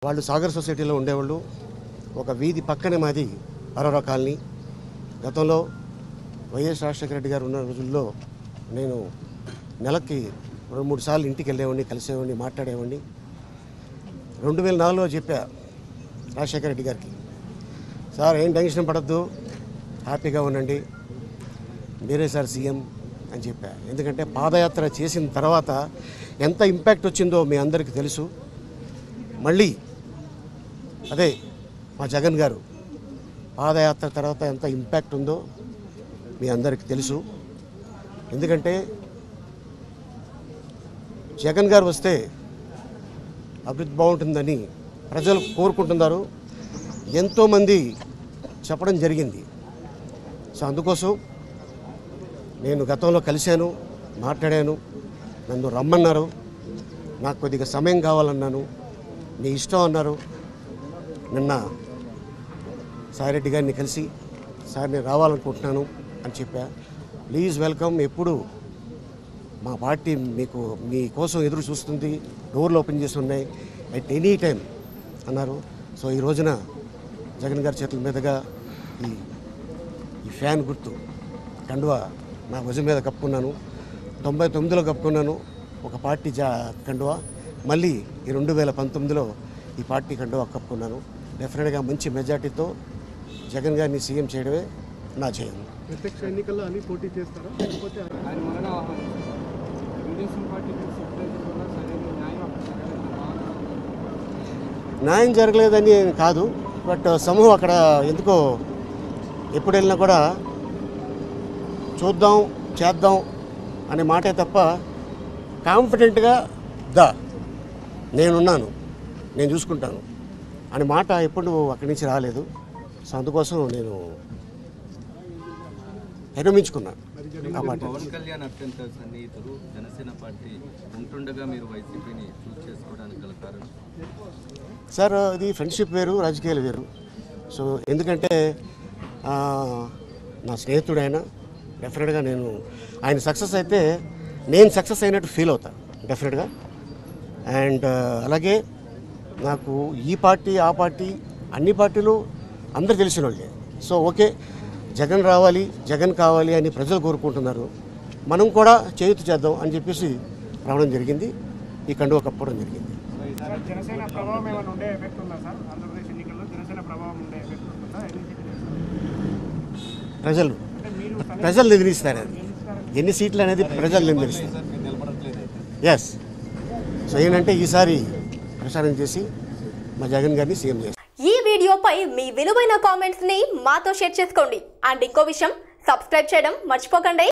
వాళ్ళు సాగర్ సొసైటీలో ఉండేవాళ్ళు ఒక వీధి పక్కనే మాది అరోరా కాలనీ గతంలో వైఎస్ రాజశేఖర రెడ్డి గారు ఉన్న రోజుల్లో నేను నెలకి రెండు మూడు సార్లు ఇంటికి వెళ్ళేవాడిని కలిసేవాడిని మాట్లాడేవాడిని రెండు వేల నాలుగులో చెప్పా రాజశేఖర రెడ్డి గారికి సార్ ఏం టెన్షన్ పడద్దు హ్యాపీగా ఉండండి మీరే సార్ సీఎం అని చెప్పా ఎందుకంటే పాదయాత్ర చేసిన తర్వాత ఎంత ఇంపాక్ట్ వచ్చిందో మీ అందరికీ తెలుసు మళ్ళీ అదే మా జగన్ గారు పాదయాత్ర తర్వాత ఎంత ఇంపాక్ట్ ఉందో మీ అందరికీ తెలుసు ఎందుకంటే జగన్ గారు వస్తే అభివృద్ధి బాగుంటుందని ప్రజలు కోరుకుంటున్నారు ఎంతోమంది చెప్పడం జరిగింది సో అందుకోసం నేను గతంలో కలిశాను మాట్లాడాను నన్ను రమ్మన్నారు నాకు కొద్దిగా సమయం కావాలన్నాను మీ ఇష్టం అన్నారు నిన్న సాయిరెడ్డి గారిని కలిసి సార్ నేను రావాలనుకుంటున్నాను అని చెప్పా ప్లీజ్ వెల్కమ్ ఎప్పుడు మా పార్టీ మీకు మీకోసం ఎదురు చూస్తుంది డోర్లు ఓపెన్ చేసి ఉన్నాయి అట్ ఎనీ టైం అన్నారు సో ఈ రోజున జగన్ గారి చేతుల మీదుగా ఈ ఈ ఫ్యాన్ గుర్తు కండువా నా భుజం మీద కప్పుకున్నాను తొంభై తొమ్మిదిలో కప్పుకున్నాను ఒక పార్టీ జా కండువా మళ్ళీ ఈ రెండు వేల పంతొమ్మిదిలో ఈ పార్టీ కండువా కప్పుకున్నాను డెఫినెట్గా మంచి మెజార్టీతో జగన్ గారిని సీఎం చేయడమే నా జయం ప్రత్యక్ష ఎన్నికల్లో అన్ని పోటీ చేస్తారా లేకపోతే ఆయన మరణ ఆహ్వానించారు తెలుగుదేశం పార్టీ సర్ప్రైజ్ కూడా సరైన న్యాయం అక్కడ జరగలేదు బాగా న్యాయం జరగలేదని కాదు బట్ సమూహం అక్కడ ఎందుకో ఎప్పుడు వెళ్ళినా కూడా చూద్దాం చేద్దాం అనే మాటే తప్ప కాన్ఫిడెంట్గా దా నేనున్నాను నేను చూసుకుంటాను అనే మాట ఎప్పుడు అక్కడి నుంచి రాలేదు సో అందుకోసం నేను విరమించుకున్నాను ఆ మాట పవన్ కళ్యాణ్ అత్యంత సన్నిహితులు జనసేన పార్టీ ఉంటుండగా మీరు వైసీపీని చూస్ చేసుకోవడానికి గల కారణం సార్ ఇది ఫ్రెండ్షిప్ వేరు రాజకీయాలు వేరు సో ఎందుకంటే ఆ, నా స్నేహితుడు ఆయన డెఫినెట్గా నేను ఆయన సక్సెస్ అయితే నేను సక్సెస్ అయినట్టు ఫీల్ అవుతాను డెఫినెట్గా అండ్ అలాగే నాకు ఈ పార్టీ ఆ పార్టీ అన్ని పార్టీలు అందరు తెలిసిన వాళ్ళే సో ఓకే జగన్ రావాలి జగన్ కావాలి అని ప్రజలు కోరుకుంటున్నారు మనం కూడా చేయుతు చేద్దాం అని చెప్పేసి రావడం జరిగింది ఈ కండువ కప్పడం జరిగింది సార్ జనసేన ప్రభావం ఏమైనా ఉండే ఎఫెక్ట్ ఉందా సార్ ఆంధ్రప్రదేశ్ ఎన్నికల్లో జనసేన ప్రభావం ఉండే ఎఫెక్ట్ ఉంటుందా ఎన్ని సీట్లు గెలుస్తారు? ప్రజలు అంటే మీరు ప్రజలు నిర్ణయిస్తారు అది ఎన్ని సీట్లు అనేది ప్రజలు నిర్ణయిస్తారు ఎస్ సో ఏంటంటే ఈసారి ప్రచారం చేసి మా జగన్ గారిని సీఎం చేస్తారు ఈ వీడియోపై మీ విలువైన కామెంట్స్ ని మాతో షేర్ చేసుకోండి అండ్ ఇంకో విషయం సబ్స్క్రైబ్ చేయడం మర్చిపోకండి